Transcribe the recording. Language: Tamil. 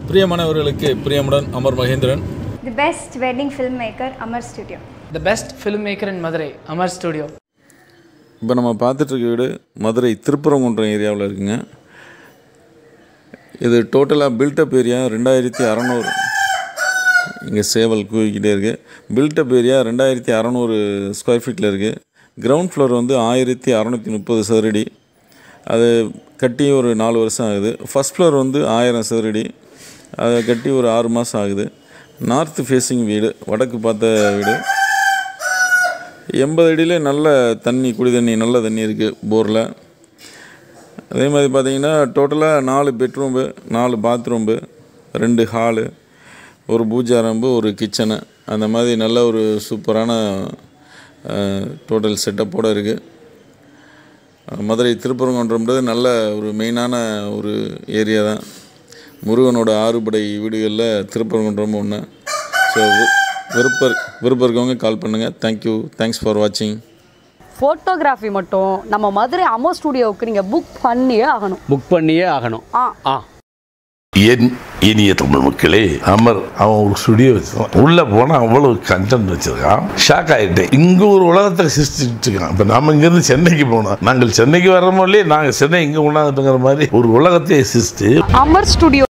பிரியமானவர்களுக்கு பிரியமுடன் Amar Mahendran The best wedding filmmaker, Amar Studio. The best filmmaker in Madurai, Amar Studio. இப்போ நம்ம பார்த்துட்ருக்க வீடு மதுரை திருப்பரங்குன்றம் ஏரியாவில் இருக்குங்க இது டோட்டலாக பில்டப் ஏரியா ரெண்டாயிரத்தி அறநூறு இங்கே சேவல் கூவிக்கிட்டே இருக்குது பில்டப் ஏரியா ரெண்டாயிரத்தி அறநூறு ஸ்கொயர் ஃபீட்டில் இருக்குது கிரவுண்ட் ஃப்ளோர் வந்து ஆயிரத்தி அறநூற்றி முப்பது சதுரடி அது கட்டி ஒரு நாலு வருஷம் ஆகுது ஃபஸ்ட் ஃப்ளோர் வந்து ஆயிரம் சதுரடி அதை கட்டி ஒரு ஆறு மாதம் ஆகுது நார்த் ஃபேஸிங் வீடு வடக்கு பார்த்த வீடு எண்பது அடியிலே நல்ல தண்ணி குடி தண்ணி நல்ல தண்ணி இருக்குது போரில் அதே மாதிரி பார்த்தீங்கன்னா டோட்டலாக நாலு பெட்ரூம்பு நாலு பாத்ரூம்பு ரெண்டு ஹாலு ஒரு பூஜா ரூம்பு ஒரு கிச்சனு அந்த மாதிரி நல்ல ஒரு சூப்பரான டோட்டல் செட்டப்போடு இருக்குது மதுரை திருப்பரங்குன்றம்ன்றது நல்ல ஒரு மெயினான ஒரு ஏரியா தான் முருகனோட ஆறுபடை வீடுகளில் திருப்பரங்குன்றம் ஒன்று ஸோ விருப்பம் விருப்பம் இருக்கவங்க கால் பண்ணுங்கள் தேங்க்யூ தேங்க்ஸ் ஃபார் வாட்சிங் ஃபோட்டோகிராஃபி மட்டும் நம்ம மதுரை அமோ ஸ்டுடியோவுக்கு நீங்கள் புக் பண்ணியே ஆகணும் புக் பண்ணியே ஆகணும் ஆ ஆ என் இனிய தமிழ் மக்களே அமர் அவன் ஒரு ஸ்டுடியோ வச்சிருக்கான் உள்ள போனா அவ்வளவு கண்டென்ட் வச்சிருக்கான் ஷாக் ஆயிட்டேன் இங்க ஒரு உலகத்தை சிருஷ்டிட்டு இருக்கான் இப்ப நாம இங்க இருந்து சென்னைக்கு போனோம் நாங்கள் சென்னைக்கு வர்றோமோ இல்லையே நாங்க சென்னை இங்க கொண்டாந்துட்டுங்கிற மாதிரி ஒரு உலகத்தை சிருஷ்டி அமர் ஸ்டுடியோ